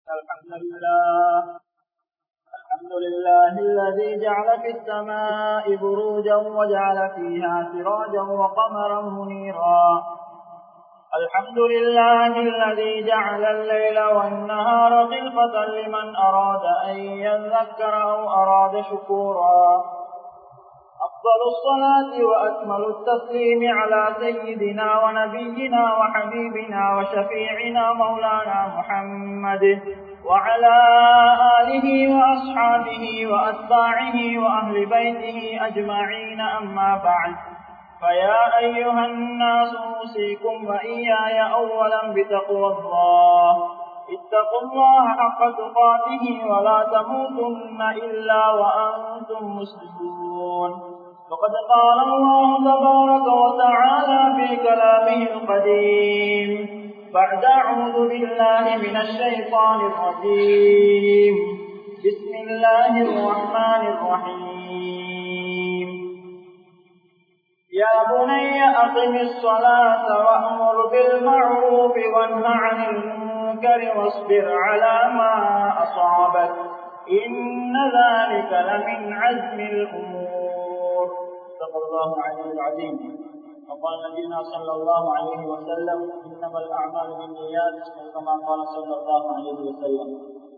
الحمد لله الحمد لله الذي جعل في السماء بروجا وجعل فيها سراجا وقمرا منيرا الحمد لله الذي جعل الليل والنهار خلفة لمن أراد أن يذكر أو أراد شكورا أفضل الصلاة وأكمل التسليم على سيدنا ونبينا وحبيبنا وشفيعنا مولانا محمد وعلى آله وأصحابه وأتباعه وأهل بيته أجمعين أما بعد فيا أيها الناس أوصيكم وإياي أولا بتقوى الله اتقوا الله حق تقاته ولا تموتن إلا وأنتم مسلمون وقد قال الله تبارك وتعالى في كلامه القديم بعد أعوذ بالله من الشيطان الرجيم بسم الله الرحمن الرحيم يا بني أقم الصلاة وأمر بالمعروف وانه عن المنكر واصبر على ما أصابك إن ذلك لمن عزم الأمور صدق الله العلي العظيم وقال نبينا صلى الله عليه وسلم إنما الأعمال بالنيات كما قال صلى الله عليه وسلم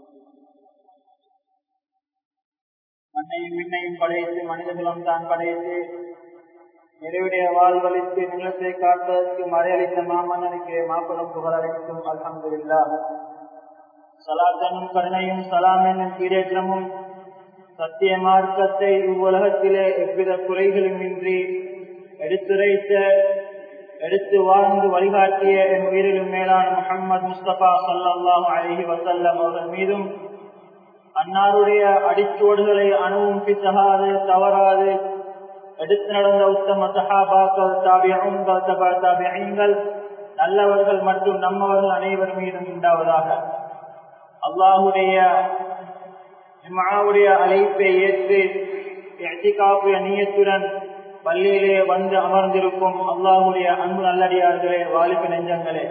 மண்ணையும் விண்ணையும் படைத்து மனிதர்களும் தான் படைத்து நிறைவுடைய வாழ்வழித்து நிலத்தை காப்பதற்கு மறையளித்த மாமன்னனுக்கு மாப்பெரும் புகழளிக்கும் அல்ஹம்துல்லா சலாத்தனும் கருணையும் சலாம் என்னும் கீழேற்றமும் சத்திய மார்க்கத்தை இவ்வுலகத்திலே எவ்வித குறைகளும் இன்றி எடுத்துரைத்த எடுத்து வாழ்ந்து வழிகாட்டிய என் உயிரிலும் மேலான முகமது முஸ்தபா சல்லாஹ் அலஹி வசல்லம் அவர்கள் மீதும் அன்னாருடைய அடிச்சோடுகளை அணுவும் பிசகாது தவறாது எடுத்து நடந்த உத்தம சஹாபாக்கள் தாபியங்கள் தபா தாபியங்கள் நல்லவர்கள் மற்றும் நம்மவர்கள் அனைவர் மீதும் உண்டாவதாக அல்லாஹுடைய இம்மாவுடைய அழைப்பை ஏற்று எட்டிகாப்புடைய நீயத்துடன் பள்ளியிலே வந்து அமர்ந்திருக்கும் அல்லாஹுடைய அன்பு நல்லடியார்களே வாலிப நெஞ்சங்களே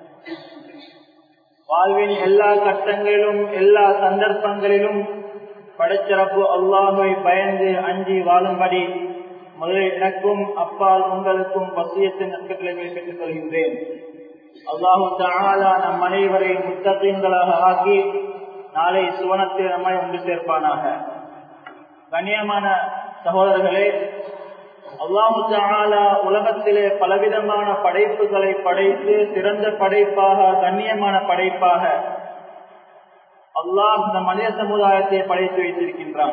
வாழ்வின் எல்லா கட்டங்களிலும் எல்லா சந்தர்ப்பங்களிலும் படைச்சிறப்பு அல்லாஹுவை பயந்து அஞ்சி வாழும்படி முதலில் எனக்கும் அப்பால் உங்களுக்கும் வசியத்தின் நட்புகளை பெற்றுக் கொள்கின்றேன் அல்லாஹு தாலா நம் அனைவரை முத்தகங்களாக ஆக்கி நாளை சுவனத்தில் நம்மை ஒன்று சேர்ப்பானாக கண்ணியமான சகோதரர்களே அல்லாஹு தாலா உலகத்திலே பலவிதமான படைப்புகளை படைத்து சிறந்த படைப்பாக கண்ணியமான படைப்பாக அல்லாஹ் இந்த மனித சமுதாயத்தை படைத்து வைத்திருக்கின்றான்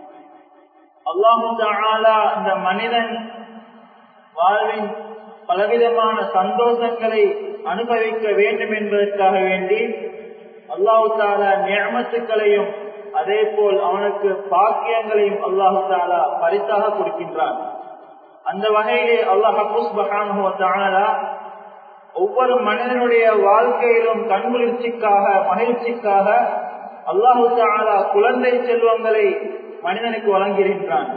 அல்லாஹு தாலா இந்த மனிதன் வாழ்வின் பலவிதமான சந்தோஷங்களை அனுபவிக்க வேண்டும் என்பதற்காக வேண்டி அல்லாஹு தாலா நியமத்துக்களையும் அதே போல் அவனுக்கு பாக்கியங்களையும் அல்லாஹு தாலா பரிசாக கொடுக்கின்றான் அந்த வகையிலே அல்லாஹாலா ஒவ்வொரு மனிதனுடைய வாழ்க்கையிலும் கண்குளிர்ச்சிக்காக மகிழ்ச்சிக்காக அல்லாஹு தாலா குழந்தை செல்வங்களை மனிதனுக்கு வழங்குகின்றான்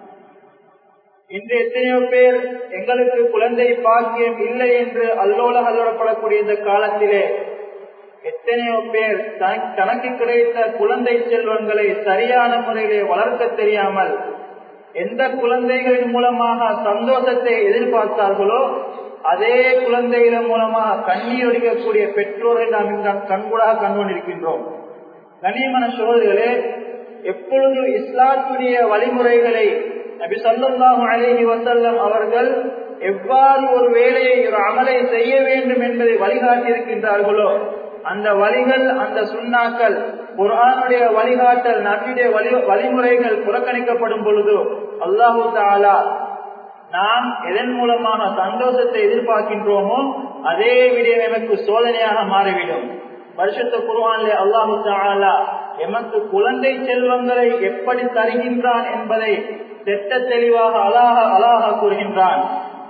இன்று எத்தனையோ பேர் எங்களுக்கு குழந்தை பாக்கியம் இல்லை என்று அல்லோல அல்லோடப்படக்கூடிய இந்த காலத்திலே எத்தனையோ பேர் தனக்கு கிடைத்த குழந்தை செல்வங்களை சரியான முறையிலே வளர்க்க தெரியாமல் எந்த குழந்தைகளின் மூலமாக சந்தோஷத்தை எதிர்பார்த்தார்களோ அதே குழந்தைகளின் மூலமாக கண்ணீர் ஒடிக்கக்கூடிய பெற்றோரை நாம் இந்த கண்கூடாக கண்டுகொண்டிருக்கின்றோம் கண்ணியமான சோதரிகளே எப்பொழுது இஸ்லாத்துடைய வழிமுறைகளை நபி சொல்லாஹு அலேஹி வசல்லம் அவர்கள் எவ்வாறு ஒரு வேலையை ஒரு அமலை செய்ய வேண்டும் என்பதை வழிகாட்டியிருக்கின்றார்களோ அந்த வழிகள் அந்த சுண்ணாக்கள் குரானுடைய வழிகாட்டல் நபியுடைய வழி வழிமுறைகள் புறக்கணிக்கப்படும் பொழுது அல்லாஹு தாலா நாம் எதன் மூலமாக சந்தோஷத்தை எதிர்பார்க்கின்றோமோ அதே விடயம் எமக்கு சோதனையாக மாறிவிடும் வருஷத்து குருவானிலே அல்லாஹு தாலா எமக்கு குழந்தை செல்வங்களை எப்படி தருகின்றான் என்பதை திட்ட தெளிவாக அலாக அலாக கூறுகின்றான்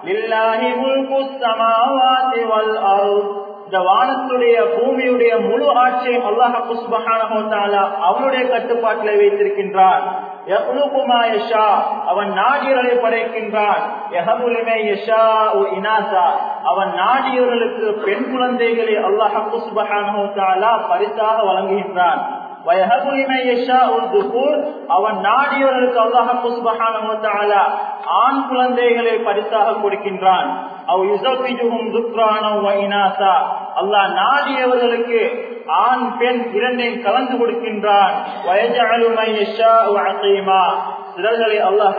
இந்த வானத்துடைய பூமியுடைய முழு ஆட்சியும் அல்லாஹ் அவனுடைய கட்டுப்பாட்டில் வைத்திருக்கின்றான் அவன் நாடியவர்களை படைக்கின்றான் அவன் நாடியவர்களுக்கு பெண் குழந்தைகளை அல்லாஹு சுபஹான பரிசாக வழங்குகின்றான் அவன் நாடியவர்களுக்கு அல்லாஹு சுபஹான ஆண் குழந்தைகளை பரிசாக கொடுக்கின்றான் அல்லாஹ் நாடியவர்களுக்கு ஆண் பெண் இரண்டையும் கலந்து கொடுக்கின்றான் சிலர்களை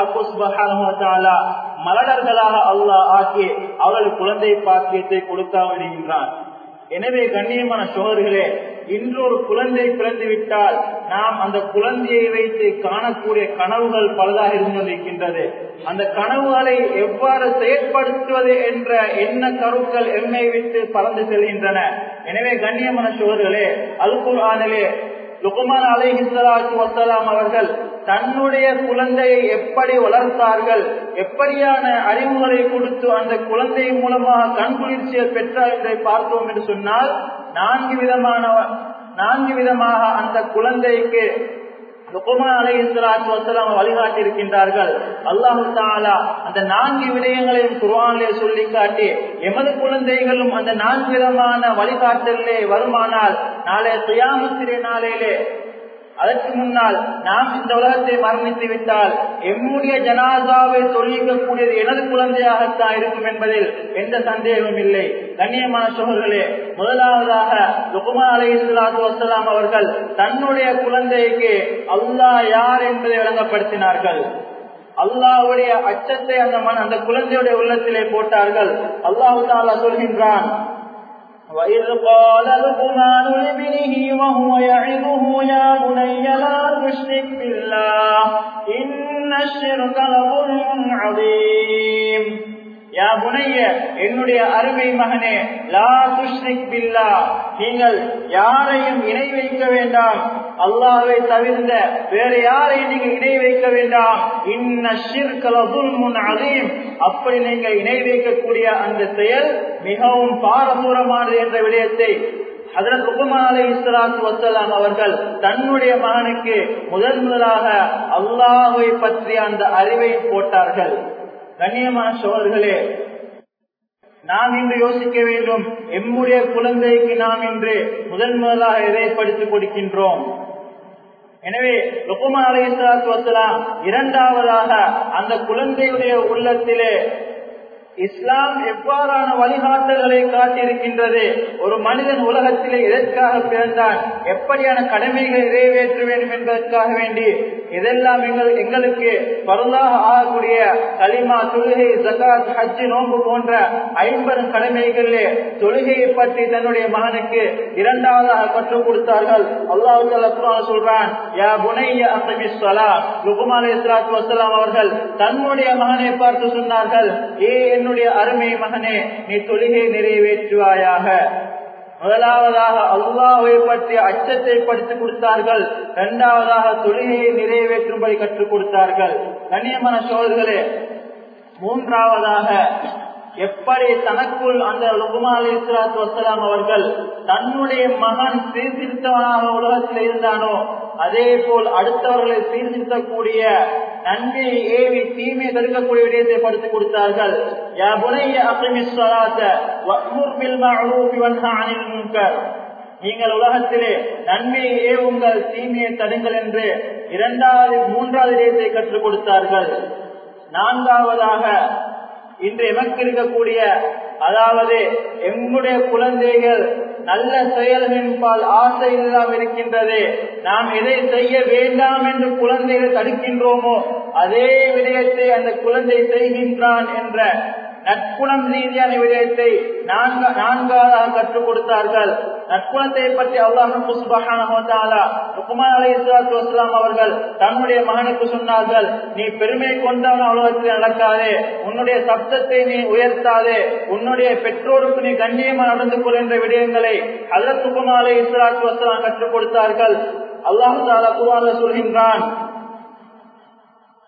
அல்லாஹ் மலடர்களாக அல்லாஹ் ஆக்கி அவர்கள் குழந்தை பாக்கியத்தை கொடுக்க விடுகின்றான் எனவே கண்ணியமான சோழர்களே இன்றொரு குழந்தை பிறந்து விட்டால் நாம் அந்த குழந்தையை வைத்து காணக்கூடிய கனவுகள் பலதாக இருந்து கொண்டிருக்கின்றது அந்த கனவுகளை எவ்வாறு செயற்படுத்துவது என்ற எண்ண கருக்கள் எம்மை விட்டு பறந்து செல்கின்றன எனவே கண்ணியமான சோழர்களே அல்குர் ஆனிலே லுகுமான் அலைஹிஸ்லாத்து வசலாம் அவர்கள் தன்னுடைய குழந்தையை எப்படி வளர்த்தார்கள் எப்படியான அறிவுகளை கொடுத்து அந்த குழந்தை மூலமாக கண் குளிர்ச்சியை பெற்றார் என்பதை பார்த்தோம் என்று சொன்னால் நான்கு விதமான நான்கு விதமாக அந்த குழந்தைக்கு லுக்குமான் அலை இஸ்லாத்து வசலாம் வழிகாட்டி இருக்கின்றார்கள் அல்லாஹு தாலா அந்த நான்கு விடயங்களையும் குர்ஆனிலே சொல்லி காட்டி எமது குழந்தைகளும் அந்த நான்கு விதமான வழிகாட்டலே வருமானால் நாளை சுயாமத்திரை நாளையிலே அதற்கு முன்னால் நாம் இந்த உலகத்தை மரணித்து விட்டால் எம்முடைய ஜனாதாவை சொல்லிக்கக்கூடியது எனது குழந்தையாகத்தான் இருக்கும் என்பதில் எந்த சந்தேகமும் இல்லை கண்ணியமான சோழர்களே முதலாவதாக லுகுமா அலை இஸ்லாத்து வசலாம் அவர்கள் தன்னுடைய குழந்தைக்கு அல்லாஹ் யார் என்பதை விளங்கப்படுத்தினார்கள் அல்லாவுடைய அச்சத்தை அந்த மண் அந்த குழந்தையுடைய உள்ளத்திலே போட்டார்கள் அல்லாஹு தாலா சொல்கின்றான் وإذ قال لقمان لابنه وهو يعظه يا بني لا تشرك بالله إن الشرك لظلم عظيم யா புனைய என்னுடைய அருமை மகனே லா துஷ்ரிக் பில்லா நீங்கள் யாரையும் இணை வைக்க வேண்டாம் அல்லாவை தவிர்ந்த வேற யாரையும் நீங்கள் இணை வைக்க வேண்டாம் இன்ன முன் அதையும் அப்படி நீங்கள் இணை வைக்கக்கூடிய அந்த செயல் மிகவும் பாரதூரமானது என்ற விடயத்தை அதற்கு உபமாலை இஸ்லாத்து வசலாம் அவர்கள் தன்னுடைய மகனுக்கு முதன் முதலாக அல்லாவை பற்றிய அந்த அறிவை போட்டார்கள் கண்ணியமான சோழர்களே நாம் இன்று யோசிக்க வேண்டும் எம்முடைய குழந்தைக்கு நாம் இன்று முதன் முதலாக எதை படித்துக் கொடுக்கின்றோம் எனவே லுக்குமான் அலைஹிஸ்ஸலாத்து வஸலாம் இரண்டாவதாக அந்த குழந்தையுடைய உள்ளத்திலே இஸ்லாம் எவ்வாறான வழிகாட்டல்களை காட்டியிருக்கின்றது ஒரு மனிதன் உலகத்திலே எதற்காக பிறந்தான் எப்படியான கடமைகளை நிறைவேற்ற வேண்டும் என்பதற்காக வேண்டி இதெல்லாம் எங்கள் எங்களுக்கு பருளாக ஆகக்கூடிய களிமா தொழுகை ஜகாத் ஹஜ்ஜி நோன்பு போன்ற ஐம்பது கடமைகளிலே தொழுகையை பற்றி தன்னுடைய மகனுக்கு இரண்டாவதாக கற்றுக் கொடுத்தார்கள் அல்லாஹு சொல்றான் யா புனைய அசமிஸ்வலா லுகுமான் இஸ்லாத்து வசலாம் அவர்கள் தன்னுடைய மகனை பார்த்து சொன்னார்கள் ஏ என்னுடைய அருமை மகனே நீ தொழுகை நிறைவேற்றுவாயாக முதலாவதாக அல்லாஹை பற்றி அச்சத்தை படித்துக் கொடுத்தார்கள் இரண்டாவதாக தொழுகையை நிறைவேற்றும்படி கற்றுக் கொடுத்தார்கள் கண்ணியமான சோழர்களே மூன்றாவதாக எப்படி தனக்குள் அந்த லுகுமா அலி இஸ்லாத்து வசலாம் அவர்கள் தன்னுடைய மகன் சீர்திருத்தவனாக உலகத்தில் இருந்தானோ அதே போல் அடுத்தவர்களை சீர்திருத்தக்கூடிய நன்மையை ஏவி தீமை தடுக்கக்கூடிய விடயத்தை படித்துக் கொடுத்தார்கள் யா புனைய அப்ரமிஸ்வராத்த வக்முர் பில் மஅரூஃபி வன்ஹா அனில் முன்கர் நீங்கள் உலகத்திலே நன்மையை ஏவுங்கள் தீமையை தடுங்கள் என்று இரண்டாவது மூன்றாவது விடயத்தை கற்றுக் கொடுத்தார்கள் நான்காவதாக இன்று எமக்கு இருக்கக்கூடிய அதாவது எம்முடைய குழந்தைகள் நல்ல செயல்களின்பால் ஆசை இல்லாமல் இருக்கின்றது நாம் எதை செய்ய வேண்டாம் என்று குழந்தைகள் தடுக்கின்றோமோ அதே விடயத்தை அந்த குழந்தை செய்கின்றான் என்ற நற்குணம் ரீதியான விடயத்தை நான்காவதாக கற்றுக் கொடுத்தார்கள் நற்குணத்தை பற்றி அல்லாஹ் அவர்கள் தன்னுடைய மகனுக்கு சொன்னார்கள் நீ பெருமை கொண்டவன் உலகத்தில் நடக்காதே உன்னுடைய சப்தத்தை நீ உயர்த்தாதே உன்னுடைய பெற்றோருக்கு நீ கண்ணியமா நடந்து கொள் என்ற விடயங்களை அல்லத்து குமாரை இஸ்லாத்து வசலாம் கற்றுக் கொடுத்தார்கள் அல்லாஹு தாலா குமார சொல்கின்றான்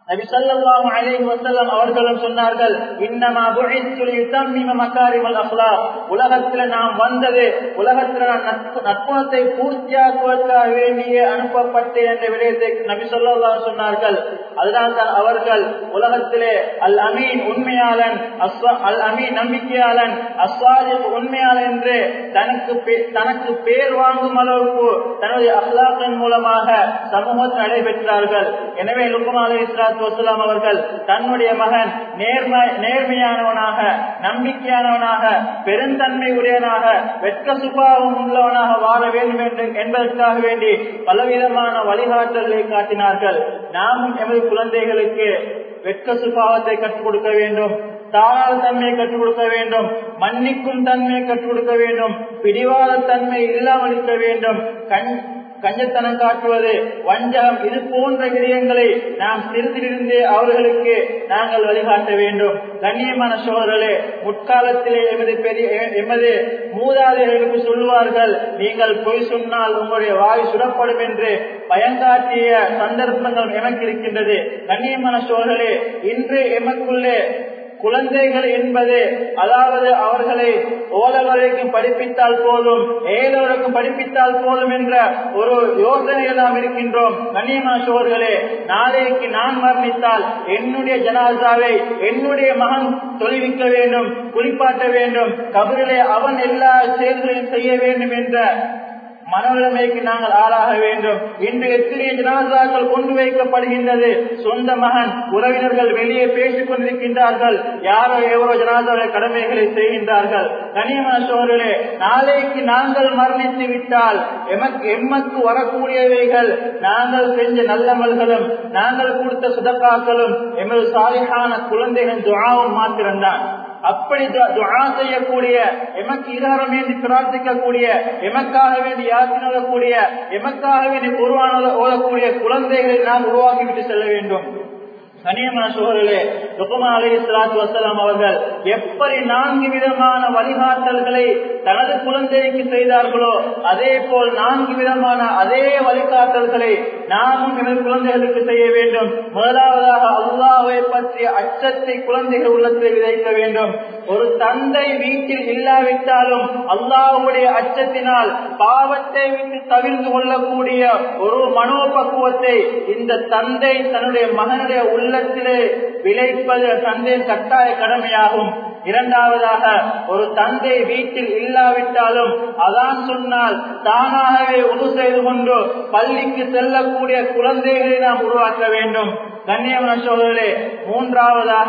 நபி ஸல்லல்லாஹு அலைஹி வஸல்லம் அவர்களும் சொன்னார்கள் இன்னமா புஇத்து லியுத்தம்மிம மகாரிமல் அக்லாக் உலகத்தில் நாம் வந்தது உலகத்தில் நான் நட்பு நட்புணத்தை பூர்த்தியாக்குவதற்காக வேண்டியே அனுப்பப்பட்டேன் என்ற விடயத்தை நபி ஸல்லல்லாஹு சொன்னார்கள் அதனால் தான் அவர்கள் உலகத்திலே அல் அமீன் உண்மையாளன் அல் அமீன் நம்பிக்கையாளன் அஸ்வாஜிக் உண்மையாளன் என்று தனக்கு தனக்கு பேர் வாங்கும் அளவுக்கு தன்னுடைய அஹ்லாக்கின் மூலமாக சமூகத்தில் நடைபெற்றார்கள் எனவே லுக்குமா அலி இஸ்லாத்து வசலாம் அவர்கள் தன்னுடைய மகன் நேர்மை நேர்மையானவனாக நம்பிக்கையானவனாக பெருந்தன்மை உடையவனாக வெட்க சுபாவம் உள்ளவனாக வாழ வேண்டும் என்று என்பதற்காக வேண்டி பலவிதமான வழிகாட்டல்களை காட்டினார்கள் நாமும் எமது குழந்தைகளுக்கு வெட்க சுபாவத்தை கற்றுக் கொடுக்க வேண்டும் தாராள தன்மையை கற்றுக் கொடுக்க வேண்டும் மன்னிக்கும் தன்மையை கற்றுக் கொடுக்க வேண்டும் பிடிவாத தன்மை இல்லாமல் இருக்க வேண்டும் கண் கஞ்சத்தனம் காட்டுவது வஞ்சகம் இது போன்ற விடயங்களை நாம் சிறிதிலிருந்தே அவர்களுக்கு நாங்கள் வழிகாட்ட வேண்டும் கண்ணியமான சோழர்களே முற்காலத்திலே எமது பெரிய எமது மூதாதையர்களுக்கு சொல்லுவார்கள் நீங்கள் பொய் சொன்னால் உங்களுடைய வாய் சுடப்படும் என்று பயங்காட்டிய சந்தர்ப்பங்கள் எமக்கு இருக்கின்றது கண்ணியமான சோழர்களே இன்று எமக்குள்ளே குழந்தைகள் என்பது அதாவது அவர்களை ஓலவரைக்கும் படிப்பித்தால் போதும் ஏழவரைக்கும் படிப்பித்தால் போதும் என்ற ஒரு யோசனையில் நாம் இருக்கின்றோம் கண்ணியமா சோர்களே நாளைக்கு நான் மரணித்தால் என்னுடைய ஜனாசாவை என்னுடைய மகன் தொழிவிக்க வேண்டும் குளிப்பாட்ட வேண்டும் கபரிலே அவன் எல்லா செயல்களையும் செய்ய வேண்டும் என்ற மனநிலைமைக்கு நாங்கள் ஆளாக வேண்டும் இன்று எத்தனை ஜனாசாக்கள் கொண்டு வைக்கப்படுகின்றது சொந்த மகன் உறவினர்கள் வெளியே பேசிக் கொண்டிருக்கின்றார்கள் யாரோ எவரோ ஜனாதாவுடைய கடமைகளை செய்கின்றார்கள் கனியமான சோழர்களே நாளைக்கு நாங்கள் மரணித்து விட்டால் எமக்கு எம்மக்கு வரக்கூடியவைகள் நாங்கள் செஞ்ச நல்லமல்களும் நாங்கள் கொடுத்த சுதக்காக்களும் எமது சாலிகான குழந்தைகள் துவாவும் மாத்திரம்தான் அப்படி துவா செய்யக்கூடிய எமக்கு இதாரம் வேண்டி பிரார்த்திக்கக்கூடிய எமக்காக வேண்டி யாத்தினக்கூடிய எமக்காக வேண்டி குருவான ஓதக்கூடிய குழந்தைகளை நாம் உருவாக்கிவிட்டு செல்ல வேண்டும் கனியமான சோழர்களே லுக்குமா அலி இஸ்லாத்து வசலாம் அவர்கள் எப்படி நான்கு விதமான வழிகாட்டல்களை தனது குழந்தைக்கு செய்தார்களோ அதே போல் நான்கு விதமான அதே வழிகாட்டல்களை நாமும் எமது குழந்தைகளுக்கு செய்ய வேண்டும் முதலாவதாக அல்லாவை பற்றிய அச்சத்தை குழந்தைகள் உள்ளத்தில் விதைக்க வேண்டும் ஒரு தந்தை வீட்டில் இல்லாவிட்டாலும் அல்லாவுடைய அச்சத்தினால் பாவத்தை விட்டு தவிர்த்து கொள்ளக்கூடிய ஒரு மனோபக்குவத்தை இந்த தந்தை தன்னுடைய மகனுடைய உள்ளத்திலே விளைப்பது தந்தையின் கட்டாய கடமையாகும் இரண்டாவதாக ஒரு தந்தை வீட்டில் இல்லாவிட்டாலும் அதான் சொன்னால் தானாகவே உது செய்து கொண்டு பள்ளிக்கு செல்லக்கூடிய குழந்தைகளை நாம் உருவாக்க வேண்டும் கண்ணியமன சோதரே மூன்றாவதாக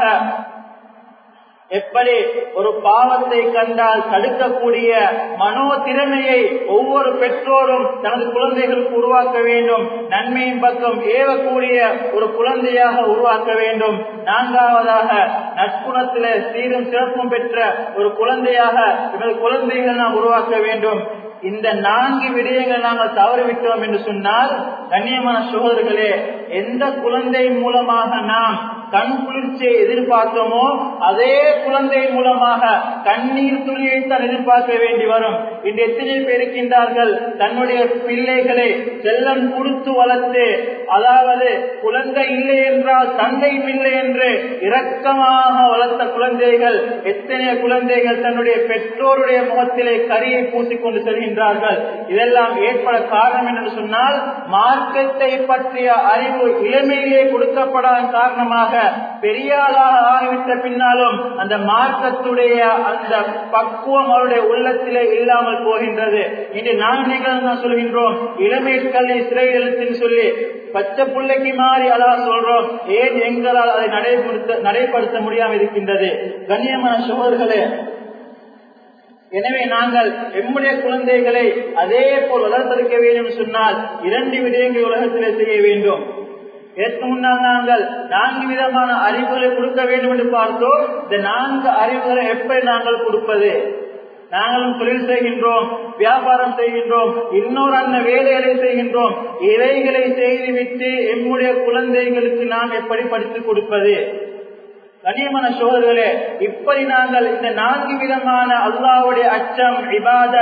எப்படி ஒரு பாவத்தை கண்டால் தடுக்கக்கூடிய மனோ திறமையை ஒவ்வொரு பெற்றோரும் தனது குழந்தைகளுக்கு உருவாக்க வேண்டும் நன்மையின் பக்கம் ஏவக்கூடிய ஒரு குழந்தையாக உருவாக்க வேண்டும் நான்காவதாக நட்புணத்தில சீரும் சிறப்பும் பெற்ற ஒரு குழந்தையாக இவரது குழந்தைகளை நாம் உருவாக்க வேண்டும் இந்த நான்கு விடயங்கள் நாங்கள் தவறிவிட்டோம் என்று சொன்னால் கண்ணியமான சகோதரர்களே எந்த குழந்தை மூலமாக நாம் கண் குளிர்ச்சியை எதிர்பார்த்தோமோ அதே குழந்தை மூலமாக கண்ணீர் துளியை தான் எதிர்பார்க்க வேண்டி வரும் இன்று எத்தனை பேர் இருக்கின்றார்கள் தன்னுடைய பிள்ளைகளை செல்லம் கொடுத்து வளர்த்து அதாவது குழந்தை இல்லை என்றால் தந்தையும் இல்லை என்று இரக்கமாக வளர்த்த குழந்தைகள் எத்தனை குழந்தைகள் தன்னுடைய பெற்றோருடைய முகத்திலே கரியை பூசிக்கொண்டு செல்கின்றார்கள் இதெல்லாம் ஏற்பட காரணம் என்று சொன்னால் மார்க்கத்தை பற்றிய அறிவு இளமையிலே கொடுக்கப்படாத காரணமாக பெரியாளாக ஆகிவிட்ட பின்னாலும் அந்த மார்க்கத்துடைய அந்த பக்குவம் அவருடைய உள்ளத்திலே இல்லாமல் போகின்றது இன்று நான் நீங்கள் சொல்கின்றோம் இளமை கல்வி சிறை எழுத்துன்னு சொல்லி பச்சை பிள்ளைக்கு மாறி அலா சொல்றோம் ஏன் எங்களால் அதை நடைபெறுத்த நடைபடுத்த முடியாமல் இருக்கின்றது கண்ணியமான சோழர்களே எனவே நாங்கள் எம்முடைய குழந்தைகளை அதே போல் வளர்த்தெடுக்க வேண்டும் சொன்னால் இரண்டு விடயங்கள் உலகத்திலே செய்ய வேண்டும் இதற்கு முன்னால் நாங்கள் நான்கு விதமான அறிவுகளை கொடுக்க வேண்டும் என்று பார்த்தோம் இந்த நான்கு அறிவுகளை எப்படி நாங்கள் கொடுப்பது நாங்களும் தொழில் செய்கின்றோம் வியாபாரம் செய்கின்றோம் இன்னொரு அந்த வேலைகளை செய்கின்றோம் இவைகளை செய்துவிட்டு எம்முடைய குழந்தைகளுக்கு நாம் எப்படி படித்துக் கொடுப்பது கனியமான சோதர்களே இப்படி நாங்கள் இந்த நான்கு விதமான அல்லாவுடைய அச்சம் இபாதத்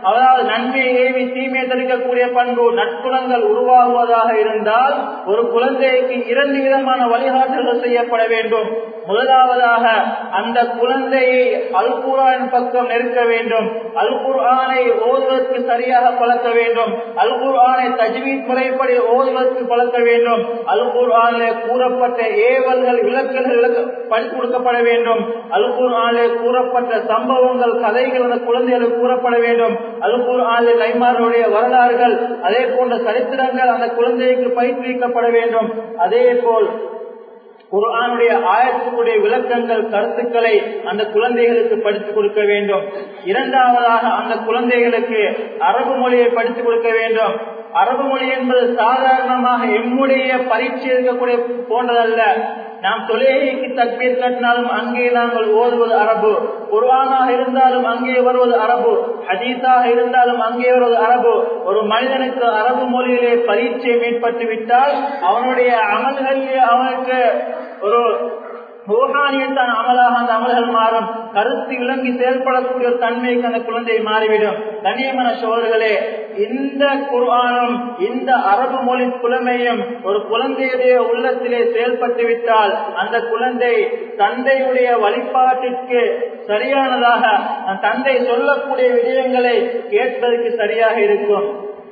அதாவது நன்மையை ஏவி தீமையை தடுக்கக்கூடிய பண்பு நற்குணங்கள் உருவாகுவதாக இருந்தால் ஒரு குழந்தைக்கு இரண்டு விதமான வழிகாட்டுதல் செய்யப்பட வேண்டும் முதலாவதாக அந்த குழந்தையை அல் குரான் பக்கம் நெருக்க வேண்டும் அல் குர்ஆனை ஓதுவதற்கு சரியாக பழக்க வேண்டும் அல் குர்ஆனை தஜ்வீத் முறைப்படி ஓதுவதற்கு பழக்க வேண்டும் அல் குர்ஆனிலே கூறப்பட்ட ஏவல்கள் விளக்கல்கள் படித்து கொடுக்கப்பட வேண்டும் அல் குர்ஆனிலே கூறப்பட்ட சம்பவங்கள் கதைகள் அந்த குழந்தைகளுக்கு கூறப்பட வேண்டும் அல் குர்ஆனிலே கைமாறுடைய வரலாறுகள் அதே போன்ற சரித்திரங்கள் அந்த குழந்தைக்கு பயிற்றுவிக்கப்பட வேண்டும் அதே போல் குர்ஆனுடைய ஆயத்துக்குடைய விளக்கங்கள் கருத்துக்களை அந்த குழந்தைகளுக்கு படித்துக் கொடுக்க வேண்டும் இரண்டாவதாக அந்த குழந்தைகளுக்கு அரபு மொழியை படித்துக் கொடுக்க வேண்டும் அரபு மொழி என்பது சாதாரணமாக எம்முடைய பரீட்சை இருக்கக்கூடிய போன்றதல்ல நாம் தொழுகைக்கு தக்பீர் கட்டினாலும் அங்கே நாங்கள் ஓதுவது அரபு குர்ஆனாக இருந்தாலும் அங்கே வருவது அரபு ஹதீஸாக இருந்தாலும் அங்கே வருவது அரபு ஒரு மனிதனுக்கு அரபு மொழியிலே பரீட்சை மேற்பட்டு விட்டால் அவனுடைய அமல்களிலே அவனுக்கு ஒரு ரூஹானியத்தான் அமலாக அந்த அமல்கள் மாறும் கருத்து விளங்கி செயல்படக்கூடிய ஒரு தன்மைக்கு அந்த குழந்தை மாறிவிடும் கண்ணியமான சோழர்களே இந்த குர்ஆனும் இந்த அரபு மொழி புலமையும் ஒரு குழந்தையுடைய உள்ளத்திலே செயல்பட்டு விட்டால் அந்த குழந்தை தந்தையுடைய வழிபாட்டிற்கு சரியானதாக அந்த தந்தை சொல்லக்கூடிய விடயங்களை கேட்பதற்கு சரியாக இருக்கும்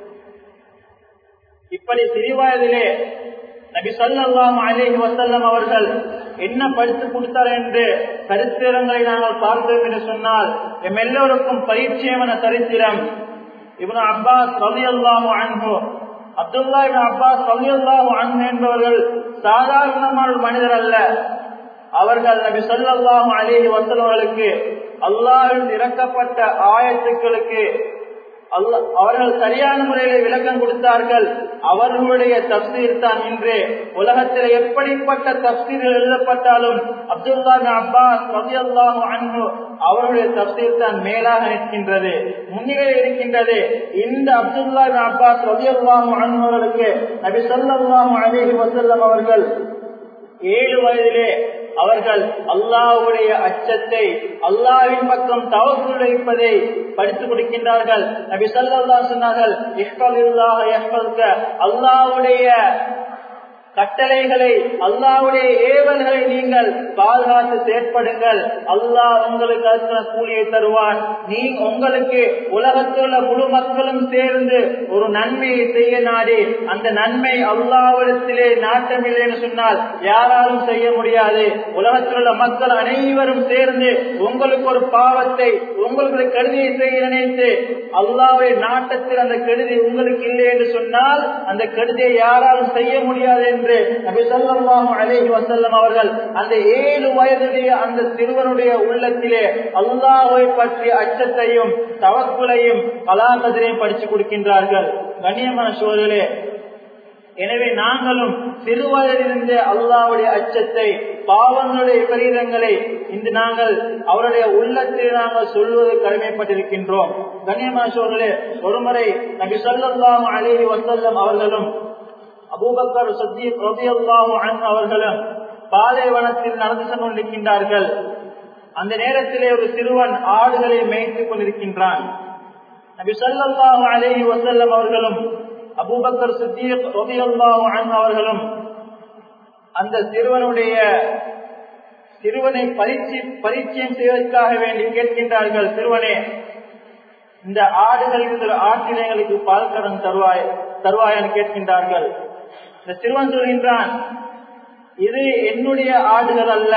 இப்படி சிறிவயதிலே நபி சொல்லாம் அலேஹி வசல்லம் அவர்கள் என்ன படித்து கொடுத்தார் என்று சரித்திரங்களை நாங்கள் பார்த்தோம் என்று சொன்னால் எம் எல்லோருக்கும் பரிச்சயமான சரித்திரம் இவன் அப்பாஸ் ரவி அல்லாஹு அன்பு அப்துல்லா இவன் அப்பாஸ் ரவி அல்லாஹு அன்பு என்பவர்கள் சாதாரணமான ஒரு மனிதர் அல்ல அவர்கள் நபி சொல்லாஹு அலேஹி வசல்வர்களுக்கு அல்லாஹில் இறக்கப்பட்ட ஆயத்துக்களுக்கு அவர்கள் சரியான முறையில் விளக்கம் கொடுத்தார்கள் அவர்களுடைய தப்சீர் தான் இன்று உலகத்தில் எப்படிப்பட்ட தப்சீர்கள் எழுதப்பட்டாலும் அப்துல்லா அப்பாஸ் ரபியல்லாஹு அன்பு அவருடைய தப்சீர் தான் மேலாக நிற்கின்றது முன்னிலை இருக்கின்றது இந்த அப்துல்லா அப்பாஸ் ரபியல்லாஹு அன்பவர்களுக்கு நபி சொல்லாஹு அலிஹி வசல்லம் அவர்கள் ஏழு வயதிலே அவர்கள் அல்லாவுடைய அச்சத்தை அல்லாவின் பக்கம் தவறு வைப்பதை படித்துக் கொடுக்கின்றார்கள் நபி சொல்லா சொன்னார்கள் அல்லாவுடைய கட்டளைகளை அல்லாவுடைய ஏவல்களை நீங்கள் பாதுகாத்து செயற்படுங்கள் அல்லாஹ் உங்களுக்கு அதுக்கான கூலியை தருவான் நீ உங்களுக்கு உலகத்தில் உள்ள முழு மக்களும் சேர்ந்து ஒரு நன்மையை செய்ய நாடி அந்த நன்மை அல்லாவிடத்திலே நாட்டமில்லைன்னு சொன்னால் யாராலும் செய்ய முடியாது உலகத்தில் உள்ள மக்கள் அனைவரும் சேர்ந்து உங்களுக்கு ஒரு பாவத்தை உங்களுக்கு கருதியை செய்ய நினைத்து அல்லாவுடைய நாட்டத்தில் அந்த கெடுதி உங்களுக்கு இல்லை என்று சொன்னால் அந்த கெடுதியை யாராலும் செய்ய முடியாது என்று நபி சொல்லாஹு அலேஹி வசல்லம் அவர்கள் அந்த ஏழு வயதுடைய அந்த சிறுவனுடைய உள்ளத்திலே அல்லாஹை பற்றிய அச்சத்தையும் தவக்குலையும் கலாகதிரையும் படிச்சு கொடுக்கின்றார்கள் கண்ணியமான சோழர்களே எனவே நாங்களும் சிறுவயதிலிருந்து அல்லாவுடைய அச்சத்தை பாவங்களுடைய விபரீதங்களை இன்று நாங்கள் அவருடைய உள்ளத்தில் நாங்கள் சொல்வது கடமைப்பட்டிருக்கின்றோம் கண்ணியமான சோழர்களே ஒருமுறை நபி சொல்லாஹு அலேஹி வசல்லம் அவர்களும் அபூபக்கர் சத்தீப் ரபியல்லாஹு அவர்களும் பாலைவனத்தில் நடந்து சென்று கொண்டிருக்கின்றார்கள் அந்த நேரத்திலே ஒரு சிறுவன் ஆடுகளை மேய்த்துக் கொண்டிருக்கின்றான் நபி சொல்லல்லாஹு அலேஹி வசல்லம் அவர்களும் அபூபக்கர் சித்தீப் ரபியல்லாஹு அவர்களும் அந்த சிறுவனுடைய சிறுவனை பரீட்சை பரிச்சயம் செய்வதற்காக வேண்டி கேட்கின்றார்கள் சிறுவனே இந்த ஆடுகள் இருக்கிற ஆட்டினைகளுக்கு பால் கடன் தருவாய் தருவாயன்னு கேட்கின்றார்கள் இந்த சிறுவன் சொல்கின்றான் இது என்னுடைய ஆடுகள் அல்ல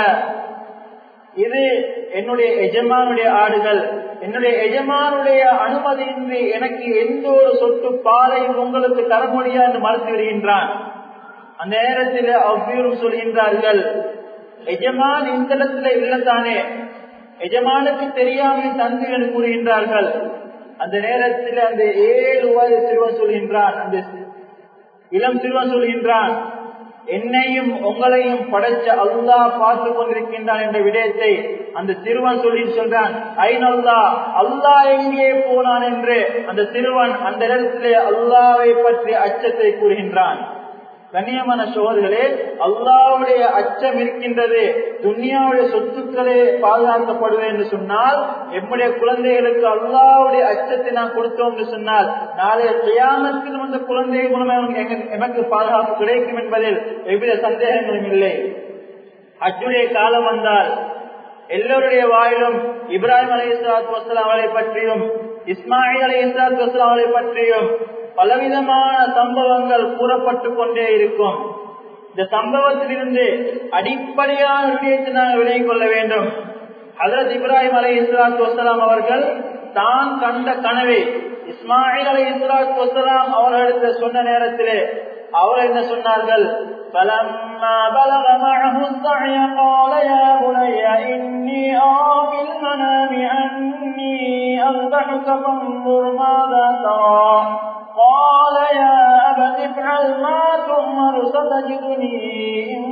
இது என்னுடைய எஜமானுடைய ஆடுகள் என்னுடைய எஜமானுடைய அனுமதியின்றி எனக்கு எந்த ஒரு சொட்டு பாலையும் உங்களுக்கு தர முடியாது என்று மறுத்து விடுகின்றான் அந்த நேரத்தில் அவ்வீரும் சொல்கின்றார்கள் எஜமான் இந்த இடத்துல இல்லத்தானே எஜமானுக்கு தெரியாமல் தந்து என்று கூறுகின்றார்கள் அந்த நேரத்தில் அந்த ஏழு வயது சிறுவன் சொல்கின்றான் அந்த இளம் சிறுவன் சொல்கின்றான் என்னையும் உங்களையும் படைச்ச அல்லா பார்த்து கொண்டிருக்கின்றான் என்ற விடயத்தை அந்த சிறுவன் சொல்லி சொல்றான் ஐநல்லா அல்லா எங்கே போனான் என்று அந்த சிறுவன் அந்த இடத்திலே அல்லாவை பற்றி அச்சத்தை கூறுகின்றான் கண்ணியமான சோதர்களே அல்லாவுடைய அச்சம் இருக்கின்றது துன்யாவுடைய சொத்துக்களே பாதுகாக்கப்படுவேன் என்று சொன்னால் எம்முடைய குழந்தைகளுக்கு அல்லாவுடைய அச்சத்தை நான் கொடுத்தோம் என்று சொன்னால் நாளைய கியாமத்தில் வந்த குழந்தை மூலம் எனக்கு பாதுகாப்பு கிடைக்கும் என்பதில் எவ்வித சந்தேகங்களும் இல்லை அச்சுடைய காலம் வந்தால் எல்லோருடைய வாயிலும் இப்ராஹிம் அலி இஸ்லாத்து வசலாம் அவளை பற்றியும் இஸ்மாயில் அலி இஸ்லாத்து வசலாம் அவளை பற்றியும் பலவிதமான சம்பவங்கள் கூறப்பட்டு கொண்டே இருக்கும் இந்த சம்பவத்திலிருந்து அடிப்படையான விடயத்தை நாங்கள் விலகிக் கொள்ள வேண்டும் ஹசரத் இப்ராஹிம் அலி இஸ்லாத்து வசலாம் அவர்கள் தான் கண்ட கனவை இஸ்மாயில் அலி இஸ்லாத்து வசலாம் அவர்களிடத்தை சொன்ன நேரத்திலே அவர் என்ன சொன்னார்கள் فلما بلغ معه السعي قال يا بني إني أرى في المنام أني أذبحك فانظر ماذا ترى قال يا أبت افعل ما تؤمر ستجدني إن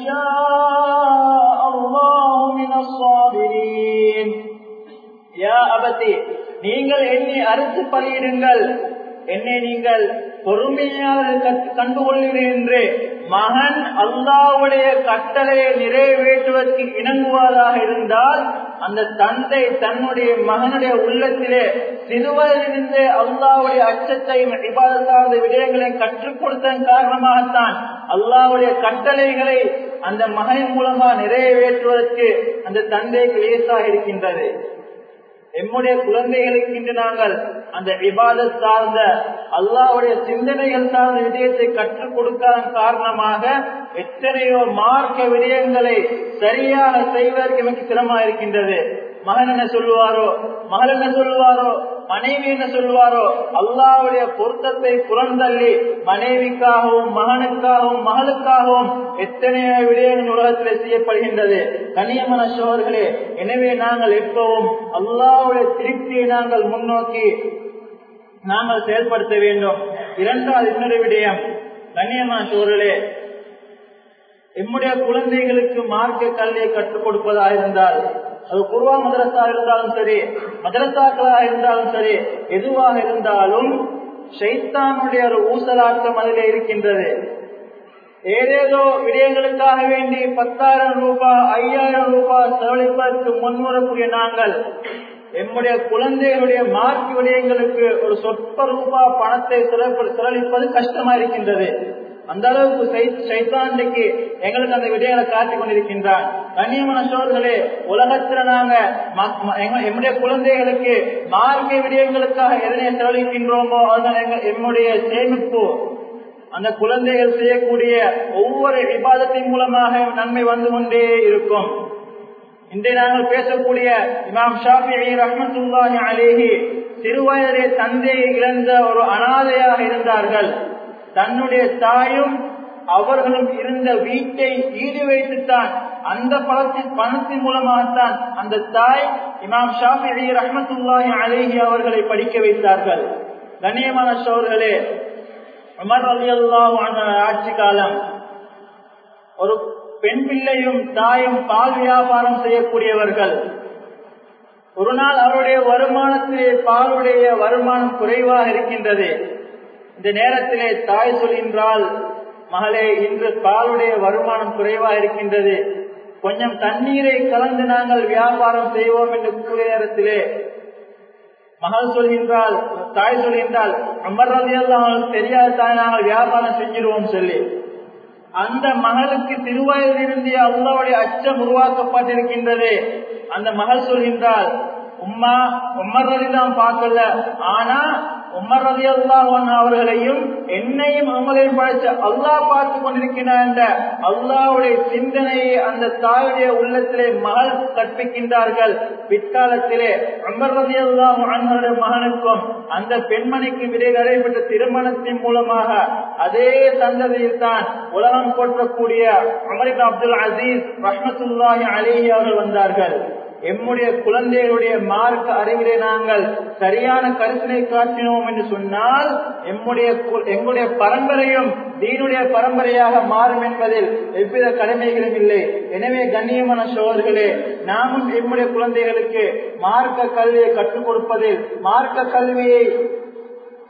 شاء الله من الصابرين يا أبت நீங்கள் என்னை அறுத்து பலியிடுங்கள் என்னை நீங்கள் பொறுமையாக கண்டுகொள்கிறேன் என்று மகன் அல்லாவுடைய கட்டளையை நிறைவேற்றுவதற்கு இணங்குவதாக இருந்தால் அந்த தந்தை தன்னுடைய மகனுடைய உள்ளத்திலே சிறுவரிலிருந்து அல்லாவுடைய அச்சத்தையும் இபாதத்தாத விடயங்களையும் கற்றுக் கொடுத்ததன் காரணமாகத்தான் அல்லாவுடைய கட்டளைகளை அந்த மகனின் மூலமாக நிறைவேற்றுவதற்கு அந்த தந்தைக்கு லேசாக இருக்கின்றது எம்முடைய குழந்தைகளுக்கு இன்று நாங்கள் அந்த விவாதம் சார்ந்த அல்லாவுடைய சிந்தனைகள் சார்ந்த விடயத்தை கற்றுக் கொடுக்காத காரணமாக எத்தனையோ மார்க்க விடயங்களை சரியாக செய்வதற்கு எனக்கு சிரமமா இருக்கின்றது மகன் என்ன சொல்லுவாரோ மகள் என்ன சொல்லுவாரோ மனைவி என்ன சொல்லுவாரோ அல்லாவுடைய பொருத்தத்தை புறந்தள்ளி மனைவிக்காகவும் மகனுக்காகவும் மகளுக்காகவும் எத்தனையோ விடயங்கள் உலகத்தில் செய்யப்படுகின்றது கண்ணியமான சோழர்களே எனவே நாங்கள் எப்பவும் அல்லாவுடைய திருப்தியை நாங்கள் முன்னோக்கி நாங்கள் செயல்படுத்த வேண்டும் இரண்டாவது இன்னொரு விடயம் கண்ணியமான சோழர்களே எம்முடைய குழந்தைகளுக்கு மார்க்க கல்வியை கற்றுக் கொடுப்பதாக இருந்தால் அது குருவா மதரசா இருந்தாலும் சரி மதரசாக்களாக இருந்தாலும் சரி எதுவாக இருந்தாலும் ஷைத்தானுடைய ஒரு ஊசலாட்டம் அதில் இருக்கின்றது ஏதேதோ விடயங்களுக்காக வேண்டி பத்தாயிரம் ரூபாய் ஐயாயிரம் ரூபாய் செலவழிப்பதற்கு முன்வரக்கூடிய நாங்கள் எம்முடைய குழந்தைகளுடைய மார்க் விடயங்களுக்கு ஒரு சொற்ப ரூபாய் பணத்தை செலவழிப்பது கஷ்டமா இருக்கின்றது அந்த அளவுக்கு சைத்தாண்டைக்கு எங்களுக்கு அந்த விடயங்களை காட்டிக் கொண்டிருக்கின்றான் கண்ணியமான சோழர்களே உலகத்துல நாங்க எம்முடைய குழந்தைகளுக்கு மார்க்க விடயங்களுக்காக எதனை செலவழிக்கின்றோமோ அதுதான் எம்முடைய சேமிப்பு அந்த குழந்தைகள் செய்யக்கூடிய ஒவ்வொரு விவாதத்தின் மூலமாக நன்மை வந்து கொண்டே இருக்கும் இன்றைய நாங்கள் பேசக்கூடிய இமாம் ஷாஃபி ரஹமத்துல்லாஹி அலேஹி சிறுவயதே தந்தையை இழந்த ஒரு அனாதையாக இருந்தார்கள் தன்னுடைய தாயும் அவர்களும் இருந்த வீட்டை ஈடு வைத்துத்தான் அந்த பணத்தின் பணத்தின் மூலமாகத்தான் அந்த தாய் இமாம் ஷாஃபி ரஹமத்துல்லாஹி அலேஹி அவர்களை படிக்க வைத்தார்கள் கண்ணியமான சோர்களே உமர் அலி ஆட்சி காலம் ஒரு பெண் பிள்ளையும் தாயும் பால் வியாபாரம் செய்யக்கூடியவர்கள் ஒரு நாள் அவருடைய வருமானத்திலே பாலுடைய வருமானம் குறைவாக இருக்கின்றது இந்த நேரத்திலே தாய் சொல்கின்றால் மகளே இன்று பாலுடைய வருமானம் குறைவாக இருக்கின்றது கொஞ்சம் தண்ணீரை கலந்து நாங்கள் வியாபாரம் செய்வோம் என்று கூறிய நேரத்திலே மகள் சொல்கின்றால் தாய் சொல்கின்றால் அமர் ரதியெல்லாம் தெரியாத தாய் நாங்கள் வியாபாரம் செஞ்சிருவோம் சொல்லி அந்த மகளுக்கு திருவயதிலிருந்து அல்லாவுடைய அச்சம் உருவாக்கப்பட்டிருக்கின்றது அந்த மகள் சொல்கின்றால் உம்மா உம்மர் ரதி தான் பார்க்கல ஆனா உமர் ரதி அல்லாஹன் அவர்களையும் என்னையும் அவங்களையும் படைச்ச அல்லாஹ் பார்த்து கொண்டிருக்கிறார் என்ற அல்லாவுடைய சிந்தனையை அந்த தாயுடைய உள்ளத்திலே மகள் கற்பிக்கின்றார்கள் பிற்காலத்திலே உமர் ரதி அல்லாஹ் அண்ணனுடைய மகனுக்கும் அந்த பெண்மணிக்கு இடையே நடைபெற்ற திருமணத்தின் மூலமாக அதே சந்ததியில் தான் உலகம் போற்றக்கூடிய அமரிக் அப்துல் அசீஸ் ரஹமத்துல்லாஹி அலிஹி அவர்கள் வந்தார்கள் எம்முடைய குழந்தைகளுடைய மார்க்க அறிவிலே நாங்கள் சரியான கருத்தினை காட்டினோம் என்று சொன்னால் எம்முடைய எங்களுடைய பரம்பரையும் தீனுடைய பரம்பரையாக மாறும் என்பதில் எவ்வித கடமைகளும் இல்லை எனவே கண்ணியமான சோழர்களே நாமும் எம்முடைய குழந்தைகளுக்கு மார்க்க கல்வியை கற்றுக் கொடுப்பதில் மார்க்க கல்வியை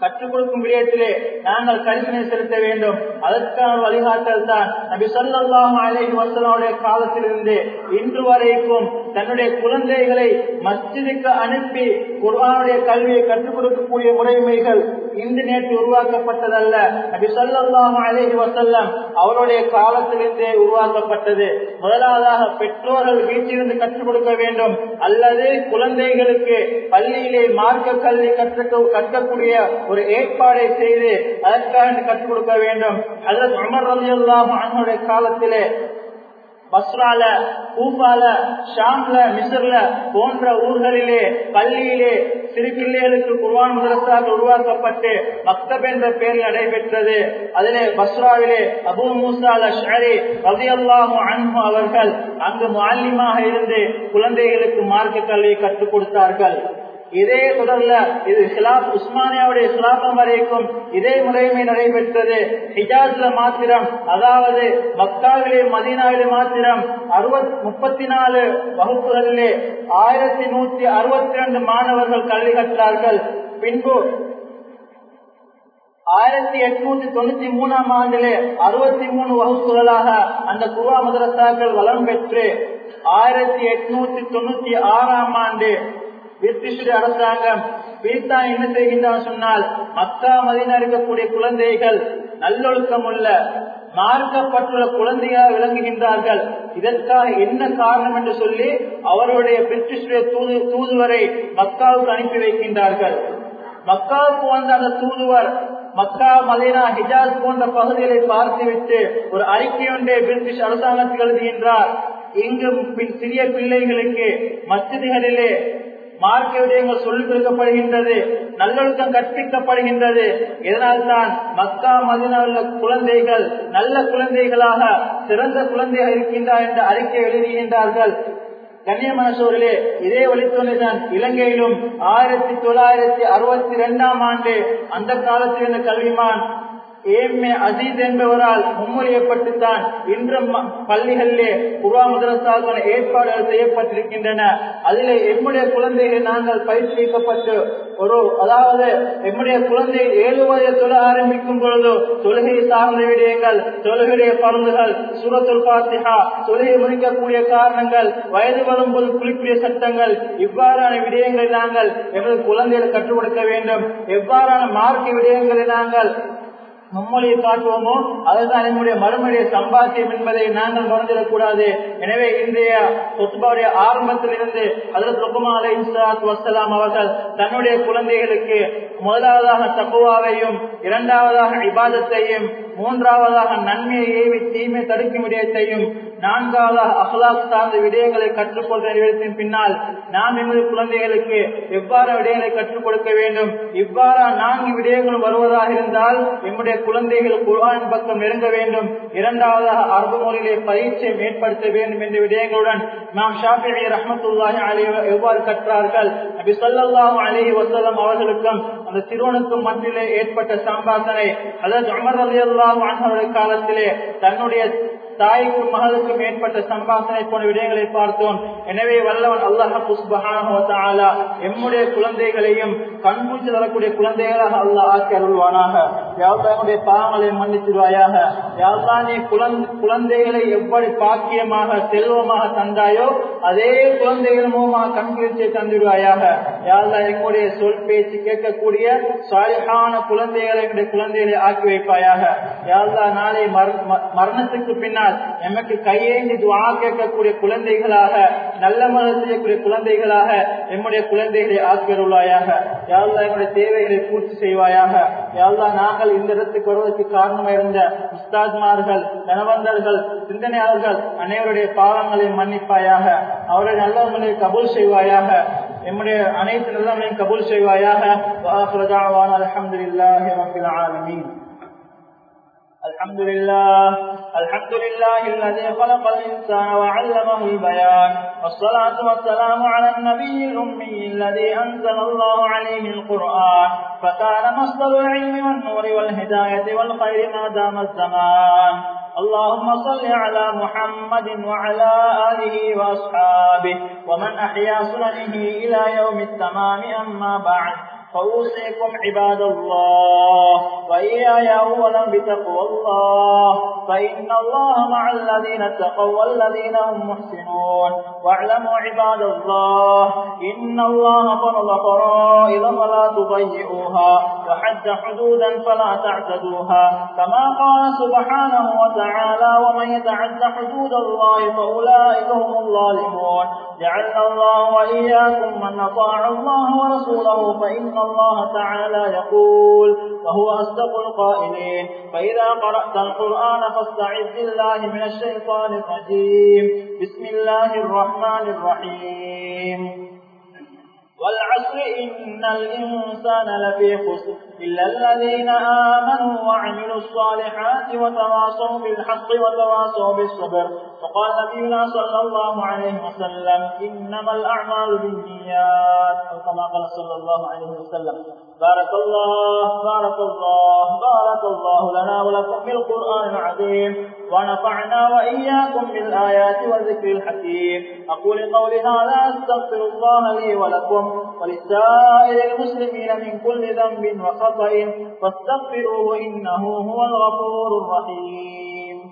கற்றுக் கொடுக்கும் விடயத்திலே நாங்கள் கரிசனை செலுத்த வேண்டும் அதற்கான வழிகாட்டல் தான் நபி சொல்லாஹ் அலைஹி வசலாவுடைய காலத்திலிருந்து இன்று வரைக்கும் தன்னுடைய குழந்தைகளை மஸ்ஜிதுக்கு அனுப்பி குர்ஆனுடைய கல்வியை கற்றுக் கொடுக்கக்கூடிய முறைமைகள் இன்று நேற்று உருவாக்கப்பட்டதல்ல நபி சொல்லாஹ் அலைஹி வசல்லம் அவருடைய காலத்திலிருந்தே உருவாக்கப்பட்டது முதலாவதாக பெற்றோர்கள் வீட்டிலிருந்து கற்றுக் கொடுக்க வேண்டும் அல்லது குழந்தைகளுக்கு பள்ளியிலே மார்க்க கல்வி கற்று கற்கக்கூடிய ஒரு ஏற்பாடை செய்து அதற்காக கற்றுக் கொடுக்க வேண்டும் அல்லது அமர் ரவி அல்லாஹ் காலத்திலே பஸ்ரால கூப்பால ஷாம்ல மிசர்ல போன்ற ஊர்களிலே பள்ளியிலே சிறு பிள்ளைகளுக்கு குர்வான் முதலசாக உருவாக்கப்பட்டு மக்தப் என்ற பெயரில் நடைபெற்றது அதிலே பஸ்ராவிலே அபு மூசா ஷரி ரவி அல்லாஹு அன்பு அவர்கள் அங்கு மாலிமாக இருந்து குழந்தைகளுக்கு மார்க்க கல்வியை கற்றுக் கொடுத்தார்கள் இதே தொடர்ல இது ஹிலாப் உஸ்மானியாவுடைய ஹிலாபம் வரைக்கும் இதே முறைமை நடைபெற்றது ஹிஜாஸ்ல மாத்திரம் அதாவது மக்காவிலே மதீனாவிலே மாத்திரம் அறுபத் முப்பத்தி நாலு வகுப்புகளிலே ஆயிரத்தி நூத்தி அறுபத்தி ரெண்டு மாணவர்கள் கல்வி கற்றார்கள் பின்பு ஆயிரத்தி எட்நூத்தி தொண்ணூத்தி மூணாம் ஆண்டிலே அறுபத்தி மூணு வகுப்புகளாக அந்த குவா மதரசாக்கள் வளம் பெற்று ஆயிரத்தி எட்நூத்தி தொண்ணூத்தி ஆறாம் ஆண்டு பிரிட்டிஷ் அரசாங்கம் பிரித்தான் என்ன செய்கின்றான் சொன்னால் மக்கா மதினா இருக்கக்கூடிய குழந்தைகள் நல்லொழுக்கம் உள்ள மார்க்கப்பட்டுள்ள குழந்தையாக விளங்குகின்றார்கள் இதற்காக என்ன காரணம் என்று சொல்லி அவருடைய பிரிட்டிஷுடைய தூது தூதுவரை மக்காவுக்கு அனுப்பி வைக்கின்றார்கள் மக்காவுக்கு வந்த அந்த தூதுவர் மக்கா மதீனா ஹிஜாஸ் போன்ற பகுதிகளை பார்த்துவிட்டு ஒரு அறிக்கை ஒன்றை பிரிட்டிஷ் அரசாங்கத்தில் எழுதுகின்றார் இங்கு சிறிய பிள்ளைகளுக்கு மசிதிகளிலே மார்க்க விடயங்கள் சொல்லிக் கொடுக்கப்படுகின்றது நல்லொழுக்கம் கற்பிக்கப்படுகின்றது இதனால்தான் மக்கா மதினாவுள்ள குழந்தைகள் நல்ல குழந்தைகளாக சிறந்த குழந்தைகள் இருக்கின்றார் என்ற அறிக்கை எழுதுகின்றார்கள் கண்ணியமான சோழர்களே இதே வழித்தோன்றிதான் இலங்கையிலும் ஆயிரத்தி தொள்ளாயிரத்தி அறுபத்தி இரண்டாம் ஆண்டு அந்த காலத்தில் இருந்த கல்விமான் ஏம்மே அஜீத் என்பவரால் முன்மொழியப்பட்டுத்தான் இன்று பள்ளிகளிலே குருவா முதலசாக்கள் ஏற்பாடுகள் செய்யப்பட்டிருக்கின்றன அதிலே எம்முடைய குழந்தைகளை நாங்கள் பயிற்சிக்கப்பட்டு ஒரு அதாவது எம்முடைய குழந்தை ஏழு வயது தொழ ஆரம்பிக்கும் பொழுது தொழுகை சார்ந்த விடயங்கள் தொழுகையுடைய பருந்துகள் சூரத்துல் பாத்திஹா தொழுகை முடிக்கக்கூடிய காரணங்கள் வயது வரும்போது குளிக்கூடிய சட்டங்கள் இவ்வாறான விடயங்களை நாங்கள் எமது குழந்தைகள் கற்றுக் கொடுக்க வேண்டும் எவ்வாறான மார்க்க விடயங்களை நாங்கள் மும்மொழியை காட்டுவோமோ அதுதான் நம்முடைய மறுமொழிய சம்பாத்தியம் என்பதை நாங்கள் மறந்துடக்கூடாது எனவே இன்றைய சொத்துபாவுடைய ஆரம்பத்தில் இருந்து அதற்கு ருக்குமா அலை இஸ்லாத் வசலாம் அவர்கள் தன்னுடைய குழந்தைகளுக்கு முதலாவதாக தப்புவாவையும் இரண்டாவதாக இபாதத்தையும் மூன்றாவதாக நன்மையை ஏவி தீமை தடுக்கும் விடயத்தையும் நான்காவதாக அஹ்லாக் சார்ந்த விடயங்களை கற்றுக்கொள்ற விடயத்தின் பின்னால் நாம் எமது குழந்தைகளுக்கு எவ்வாறு விடயங்களை கற்றுக் கொடுக்க வேண்டும் இவ்வாறு நான்கு விடயங்கள் வருவதாக இருந்தால் நம்முடைய குழந்தைகள் குர்ஆன் பக்கம் நெருங்க வேண்டும் இரண்டாவதாக அரபு மொழியிலே பயிற்சியை மேற்படுத்த வேண்டும் என்ற விடயங்களுடன் நாம் ஷாஃபி ரஹமத்துல்லாஹி அலைஹி எவ்வாறு கற்றார்கள் நபி ஸல்லல்லாஹு அலைஹி வஸல்லம் அவர்களுக்கும் அந்த சிறுவனுக்கும் மத்தியிலே ஏற்பட்ட சம்பாசனை அதாவது உமர் ரலியல்லாஹு அன்ஹுடைய காலத்திலே தன்னுடைய தாய்க்கும் மகளுக்கும் ஏற்பட்ட சம்பாசனை போன விடயங்களை பார்த்தோம் எனவே வல்லவன் அல்லாஹு சுபஹான எம்முடைய குழந்தைகளையும் கண்பூச்சி தரக்கூடிய குழந்தைகளாக அல்லாஹ் ஆக்கி அருள்வானாக யாழ்தானுடைய பாவங்களை மன்னிச்சிருவாயாக யாழ்தா நீ குழந்தைகளை எப்படி பாக்கியமாக செல்வமாக தந்தாயோ அதே குழந்தைகள் மூலமாக கண்குளிர்ச்சியை தந்துடுவாயாக யாழ்தா எங்களுடைய சொல் பேச்சு கேட்கக்கூடிய சாலிகான குழந்தைகளை எங்களுடைய குழந்தைகளை ஆக்கி வைப்பாயாக யாழ்தா நாளை மரணத்துக்கு பின்னால் எமக்கு கையேந்தி துவா கேட்கக்கூடிய குழந்தைகளாக நல்ல மனம் செய்யக்கூடிய குழந்தைகளாக எம்முடைய குழந்தைகளை ஆக்கியருள்வாயாக யாழ்லா எங்களுடைய தேவைகளை பூர்த்தி செய்வாயாக யாழ்லா நாங்கள் இந்த இடத்துக்கு வருவதற்கு காரணமாக இருந்த உஸ்தாத்மார்கள் கணவந்தர்கள் சிந்தனையாளர்கள் அனைவருடைய பாவங்களை மன்னிப்பாயாக அவருடைய நல்லவங்களை கபூல் செய்வாயாக எம்முடைய அனைத்து நல்லவங்களையும் கபூல் செய்வாயாக அலமதுல்லாஹி ரபில் ஆலமீன் الحمد لله الحمد لله الذي خلق الإنسان وعلمه البيان والصلاة والسلام على النبي الأمي الذي أنزل الله عليه القرآن فكان مصدر العلم والنور والهداية والخير ما دام الزمان اللهم صل على محمد وعلى آله وأصحابه ومن أحيا سننه إلى يوم التمام أما بعد فأوصيكم عباد الله وإياي أولا بتقوى الله فإن الله مع الذين اتقوا والذين هم محسنون واعلموا عباد الله إن الله فرض فرائض فلا تضيئوها وحد حدودا فلا تعتدوها كما قال سبحانه وتعالى ومن يتعد حدود الله فأولئك هم الظالمون جعلنا الله وإياكم من أطاع الله ورسوله فإن الله تعالى يقول وهو أصدق القائلين فإذا قرأت القرآن فاستعذ بالله من الشيطان الرجيم بسم الله الرحمن الرحيم والعصر إن الإنسان لفي خسر إلا الذين آمنوا وعملوا الصالحات وتواصوا بالحق وتواصوا بالصبر وقال نبينا صلى الله عليه وسلم إنما الأعمال بالنيات أو كما قال صلى الله عليه وسلم بارك الله بارك الله بارك الله لنا ولكم بالقرآن العظيم ونفعنا وإياكم بالآيات والذكر الحكيم أقول قولي هذا أستغفر الله لي ولكم ولسائر المسلمين من كل ذنب وخطأ فاستغفروه إنه هو الغفور الرحيم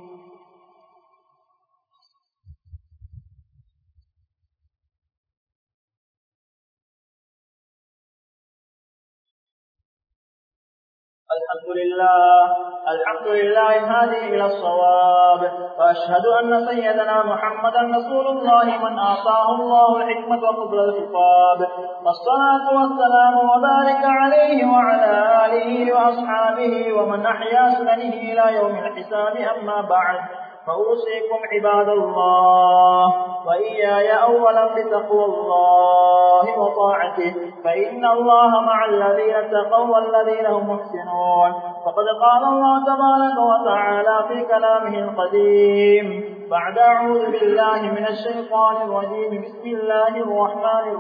الحمد لله الحمد لله هذه إلى الصواب وأشهد أن سيدنا محمدا رسول الله من آتاه الله الحكمة وقبل الخطاب والصلاة والسلام وبارك عليه وعلى آله وأصحابه ومن أحيا سننه إلى يوم الحساب أما بعد فأوصيكم عباد الله وإياي أولا بتقوى الله وطاعته فإن الله مع الذين اتقوا والذين هم محسنون فقد قال الله تبارك وتعالى في كلامه القديم بعد أعوذ بالله من الشيطان الرجيم بسم الله الرحمن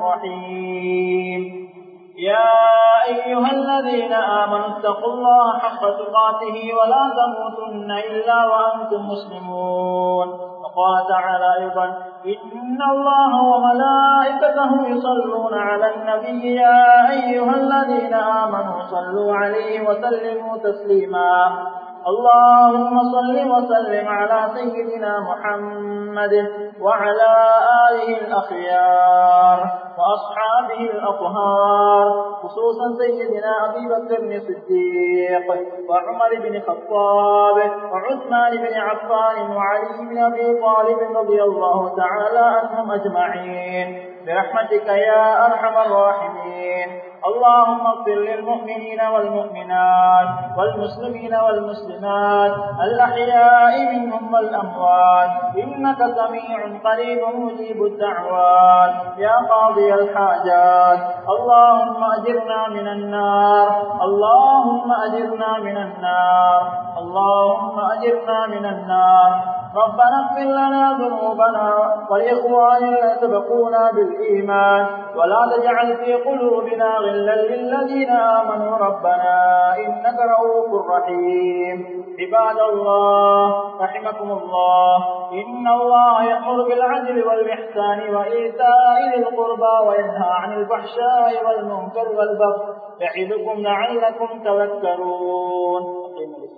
الرحيم يا أيها الذين آمنوا اتقوا الله حق تقاته ولا تموتن إلا وأنتم مسلمون وقال تعالى أيضا إن الله وملائكته يصلون على النبي يا أيها الذين آمنوا صلوا عليه وسلموا تسليما اللهم صل وسلم على سيدنا محمد وعلى آله الأخيار وأصحابه الأطهار خصوصا سيدنا أبي بكر الصديق وعمر بن الخطاب وعثمان بن عفان وعلي بن أبي طالب رضي الله تعالى عنهم أجمعين برحمتك يا أرحم الراحمين اللهم اغفر للمؤمنين والمؤمنات والمسلمين والمسلمات الأحياء منهم والأموات إنك سميع قريب مجيب الدعوات يا قاضي الحاجات اللهم أجرنا من النار اللهم أجرنا من النار اللهم أجرنا من النار ربنا اغفر لنا ذنوبنا ولإخواننا الذين سبقونا بالإيمان ولا تجعل في قلوبنا غلا للذين آمنوا ربنا إنك رؤوف رحيم عباد الله رحمكم الله إن الله يأمر بالعدل والإحسان وإيتاء ذي القربى وينهى عن الفحشاء والمنكر والبغي يعظكم لعلكم تذكرون